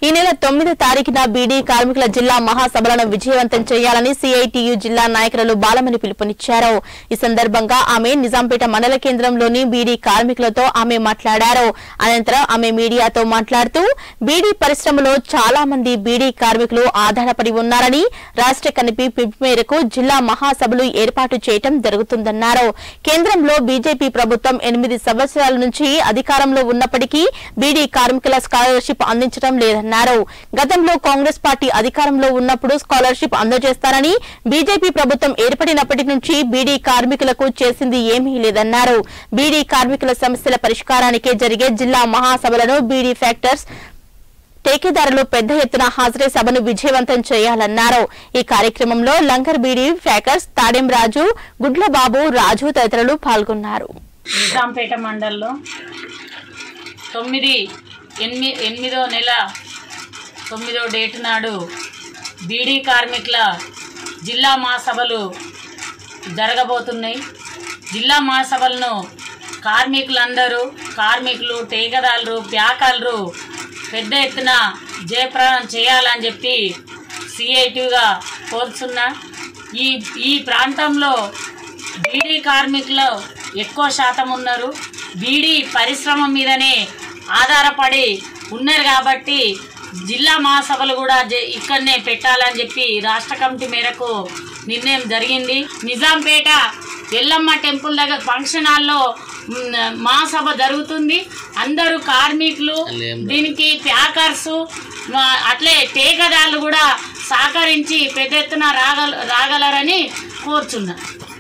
ఈ నెల తొమ్మిదో తారీఖున బీడీ కార్మికుల జిల్లా మహాసభలను విజయవంతం చేయాలని సిఐటియు జిల్లా నాయకులు బాలమని పిలుపునిచ్చారు ఈ సందర్భంగా ఆమె నిజాంపేట మండల కేంద్రంలోని బీడీ కార్మికులతో ఆమె మాట్లాడారు అనంతరం ఆమె మీడియాతో మాట్లాడుతూ బీడీ పరిశ్రమలో చాలా మంది బీడీ కార్మికులు ఆధారపడి ఉన్నారని రాష్ట్ర కమిటీ పిలుపు మేరకు జిల్లా మహాసభలు ఏర్పాటు చేయడం జరుగుతుందన్నారు కేంద్రంలో బీజేపీ ప్రభుత్వం ఎనిమిది సంవత్సరాల నుంచి అధికారంలో ఉన్నప్పటికీ బీడీ కార్మికుల స్కాలర్షిప్ అందించడం లేదన్నారు గతంలో కాంగ్రెస్ పార్టీ అధికారంలో ఉన్నప్పుడు స్కాలర్షిప్ అందజేస్తారని బీజేపీ ప్రభుత్వం ఏర్పడినప్పటి నుంచి బీడీ కార్మికులకు చేసింది ఏమీ లేదన్నారు బీడీ కార్మికుల సమస్యల పరిష్కారానికే జరిగే జిల్లా మహాసభలను బీడీ ఫ్యాక్టర్స్ టేకేదారులు పెద్ద ఎత్తున హాజరై సభను విజయవంతం చేయాలన్నారు ఈ కార్యక్రమంలో లంగర్ బీడీ ఫ్యాకర్స్ తాడెం రాజు గుడ్లబాబు రాజు తదితరులు పాల్గొన్నారు నిజాంపేట మండల్లో తొమ్మిది ఎనిమి ఎనిమిదో నెల తొమ్మిదో డేట్ నాడు బీడీ కార్మికుల జిల్లా మహాసభలు జరగబోతున్నాయి జిల్లా మహాసభలను కార్మికులందరూ కార్మికులు టేకదారులు ప్యాకర్లు పెద్ద ఎత్తున జయప్రదం చేయాలని చెప్పి సిఐటిగా కోరుతున్నా ఈ ఈ ప్రాంతంలో బీడీ కార్మికులు ఎక్కువ శాతం ఉన్నారు బీడీ పరిశ్రమ మీదనే ఆధారపడి ఉన్నారు కాబట్టి జిల్లా మహాసభలు కూడా జ- ఇక్కడనే పెట్టాలని చెప్పి రాష్ట్ర కమిటీ మేరకు నిర్ణయం జరిగింది నిజాంపేట ఎల్లమ్మ టెంపుల్ దగ్గర ఫంక్షన్ హాల్లో మ్, మహాసభ జరుగుతుంది అందరూ కార్మికులు దీనికి ప్యాకర్స్ అట్లే టేకదారులు కూడా సహకరించి పెద్ద ఎత్తున రాగల రాగలరని కోరుచున్నా